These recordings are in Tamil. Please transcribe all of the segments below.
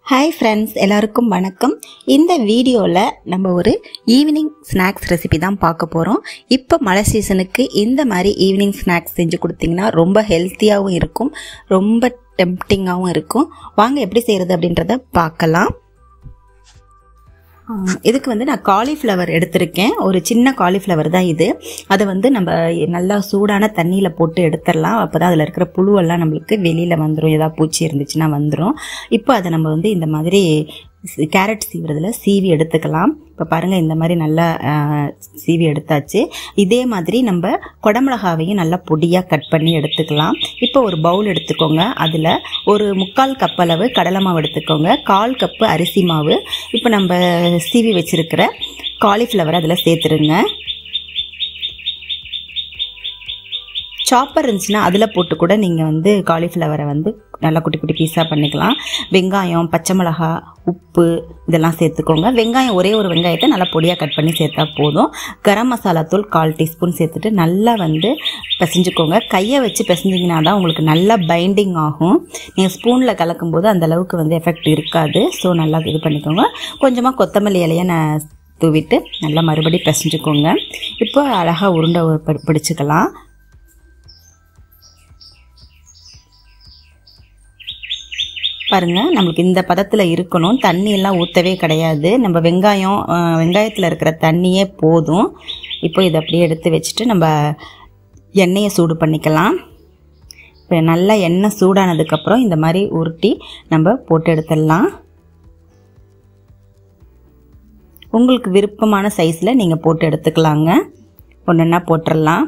ஹாய் ஃப்ரெண்ட்ஸ் எல்லாருக்கும் வணக்கம் இந்த வீடியோவில் நம்ம ஒரு ஈவினிங் ஸ்நாக்ஸ் ரெசிபி தான் பார்க்க போகிறோம் இப்போ மழை சீசனுக்கு இந்த மாதிரி ஈவினிங் ஸ்நாக்ஸ் செஞ்சு கொடுத்தீங்கன்னா ரொம்ப ஹெல்த்தியாகவும் இருக்கும் ரொம்ப டெம்ப்டிங்காகவும் இருக்கும் வாங்க எப்படி செய்கிறது அப்படின்றத பார்க்கலாம் ஆம், இதுக்கு வந்து நான் காலிஃப்ளவர் எடுத்திருக்கேன் ஒரு சின்ன காலிஃப்ளவர் தான் இது அதை வந்து நம்ம நல்லா சூடான தண்ணியில் போட்டு எடுத்துடலாம் அப்போ தான் அதில் இருக்கிற புழுவெல்லாம் நம்மளுக்கு வெளியில் வந்துடும் ஏதாவது பூச்சி இருந்துச்சுன்னா வந்துடும் இப்போ அதை நம்ம வந்து இந்த மாதிரி சி- கேரட் சீவுறதுல சீவி எடுத்துக்கலாம் இப்போ பாருங்கள் இந்த மாதிரி நல்லா ஆ, சீவி எடுத்தாச்சு இதே மாதிரி நம்ம குடமிளகாவையும் நல்லா பொடியாக கட் பண்ணி எடுத்துக்கலாம் இப்போ ஒரு பவுல் எடுத்துக்கோங்க அதில் ஒரு முக்கால் கப் அளவு கடலை மாவு எடுத்துக்கோங்க கால் கப்பு அரிசி மாவு இப்போ நம்ம சீவி வச்சிருக்கிற காலிஃப்ளவர் அதில் சேர்த்துருங்க சாப்பர் இருந்துச்சுன்னா அதில் போட்டு கூட நீங்கள் வந்து காலிஃப்ளவரை வந்து நல்லா குட்டி குட்டி பீஸாக பண்ணிக்கலாம் வெங்காயம் பச்சை மிளகா உப்பு இதெல்லாம் சேர்த்துக்கோங்க வெங்காயம் ஒரே ஒரு வெங்காயத்தை நல்லா பொடியாக கட் பண்ணி சேர்த்தா போதும் கரம் மசாலா தூள் கால் டீஸ்பூன் சேர்த்துட்டு நல்லா வந்து பிசைஞ்சுக்கோங்க கையை வச்சு பிசைஞ்சிங்கன்னா தான் உங்களுக்கு நல்லா பைண்டிங் ஆகும் நீங்கள் ஸ்பூனில் கலக்கும்போது அந்த அளவுக்கு வந்து எஃபெக்ட் இருக்காது ஸோ நல்லா இது பண்ணிக்கோங்க கொஞ்சமாக கொத்தமல்லி இலையை நான் தூவிட்டு நல்லா மறுபடியும் பிசைஞ்சுக்கோங்க இப்போ அழகாக உருண்டை பி- பிடிச்சுக்கலாம் பாருங்க நம்மளுக்கு இந்த பதத்தில் இருக்கணும் தண்ணி எல்லாம் ஊற்றவே கிடையாது நம்ம வெங்காயம் அஹ், வெங்காயத்தில் இருக்கிற தண்ணியே போதும் இப்போ இதை அப்படியே எடுத்து வச்சுட்டு நம்ம எண்ணெயை சூடு பண்ணிக்கலாம் இப்போ நல்லா எண்ணெய் சூடானதுக்கப்புறம் இந்த மாதிரி உருட்டி நம்ம போட்டு எடுத்துடலாம் உங்களுக்கு விருப்பமான சைஸில் நீங்கள் போட்டு எடுத்துக்கலாங்க ஒன்றா போட்டுடலாம்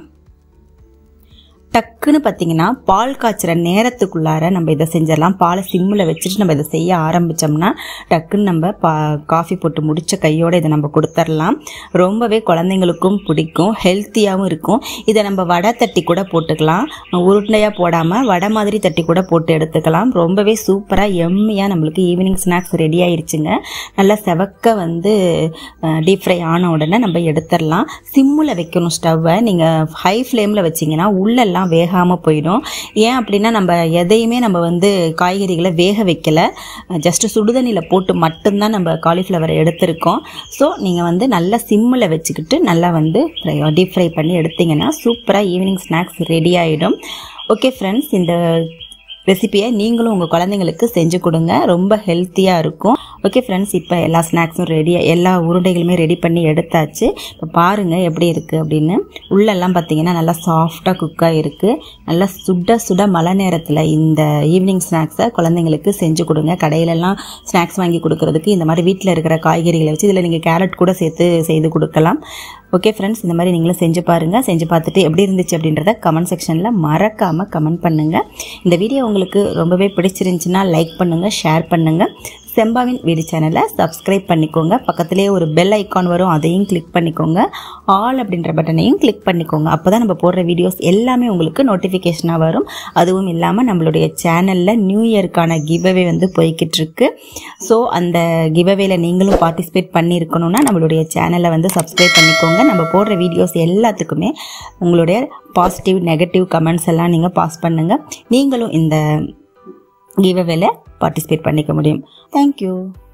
டக்குன்னு பார்த்தீங்கன்னா பால் காய்ச்சுற நேரத்துக்குள்ளார நம்ம இதை செஞ்சிடலாம் பாலை சிம்மில் வச்சுட்டு நம்ம இதை செய்ய ஆரம்பித்தோம்னா டக்குன்னு நம்ம பா காஃபி போட்டு முடிச்ச கையோட இதை நம்ம கொடுத்துடலாம் ரொம்பவே குழந்தைங்களுக்கும் பிடிக்கும் ஹெல்த்தியாகவும் இருக்கும் இதை நம்ம வடை தட்டி கூட போட்டுக்கலாம் உருண்டையாக போடாமல் வடை மாதிரி தட்டி கூட போட்டு எடுத்துக்கலாம் ரொம்பவே சூப்பராக எம்மியாக நம்மளுக்கு ஈவினிங் ஸ்நாக்ஸ் ரெடி ஆயிருச்சுங்க நல்லா செவக்க வந்து டீப் ஃப்ரை ஆன உடனே நம்ம எடுத்துடலாம் சிம்மில் வைக்கணும் ஸ்டவ்வை நீங்கள் ஹை ஃப்ளேமில் வச்சிங்கன்னா உள்ளெல்லாம் வேகாமல் போயிடும் ஏன் அப்படின்னா நம்ம எதையுமே நம்ம வந்து காய்கறிகளை வேக வைக்கல ஜஸ்ட் சுடுதண்ணியில் போட்டு மட்டும்தான் நம்ம காலிஃப்ளவரை எடுத்திருக்கோம் ஸோ நீங்கள் வந்து நல்லா சிம்மில் வச்சுக்கிட்டு நல்லா வந்து டீப் ஃப்ரை பண்ணி எடுத்தீங்கன்னா சூப்பராக ஈவினிங் ஸ்நாக்ஸ் ரெடி ஆகிடும் ஓகே ஃப்ரெண்ட்ஸ் இந்த ரெசிபியை நீங்களும் உங்கள் குழந்தைங்களுக்கு செஞ்சு கொடுங்க ரொம்ப ஹெல்த்தியாக இருக்கும் ஓகே ஃப்ரெண்ட்ஸ் இப்போ எல்லா ஸ்நாக்ஸும் ரெடியாக எல்லா உருண்டைகளுமே ரெடி பண்ணி எடுத்தாச்சு இப்போ பாருங்கள் எப்படி இருக்குது அப்படின்னு உள்ளெல்லாம் பார்த்தீங்கன்னா நல்லா சாஃப்டாக குக்காக இருக்குது நல்லா சுட சுட மழை நேரத்தில் இந்த ஈவினிங் ஸ்நாக்ஸை குழந்தைங்களுக்கு செஞ்சு கொடுங்க கடையிலலாம் ஸ்நாக்ஸ் வாங்கி கொடுக்கறதுக்கு இந்த மாதிரி வீட்டில் இருக்கிற காய்கறிகளை வச்சு இதில் நீங்கள் கேரட் கூட சேர்த்து செய்து கொடுக்கலாம் ஓகே ஃப்ரெண்ட்ஸ் இந்த மாதிரி நீங்களும் செஞ்சு பாருங்கள் செஞ்சு பார்த்துட்டு எப்படி இருந்துச்சு அப்படின்றத கமெண்ட் செக்ஷனில் மறக்காமல் கமெண்ட் பண்ணுங்கள் இந்த வீடியோ உங்களுக்கு ரொம்பவே பிடிச்சிருந்துச்சுன்னா லைக் பண்ணுங்கள் ஷேர் பண்ணுங்கள் செம்பாவின் வீடு சேனலை சப்ஸ்கிரைப் பண்ணிக்கோங்க பக்கத்துலேயே ஒரு பெல் ஐக்கான் வரும் அதையும் கிளிக் பண்ணிக்கோங்க ஆல் அப்படின்ற பட்டனையும் கிளிக் பண்ணிக்கோங்க அப்போ தான் நம்ம போடுற வீடியோஸ் எல்லாமே உங்களுக்கு நோட்டிஃபிகேஷனாக வரும் அதுவும் இல்லாமல் நம்மளுடைய சேனலில் நியூ இயருக்கான கிவ்அவே வந்து போய்கிட்டு இருக்கு ஸோ அந்த கிவ்அவேல நீங்களும் பார்ட்டிசிபேட் பண்ணியிருக்கணும்னா நம்மளுடைய சேனலை வந்து சப்ஸ்கிரைப் பண்ணிக்கோங்க நம்ம போடுற வீடியோஸ் எல்லாத்துக்குமே உங்களுடைய பாசிட்டிவ் நெகட்டிவ் கமெண்ட்ஸ் எல்லாம் நீங்கள் பாஸ் பண்ணுங்கள் நீங்களும் இந்த கிவ்அவேல பார்ட்டிசிபேட் பண்ணிக்க முடியும் தேங்க்யூ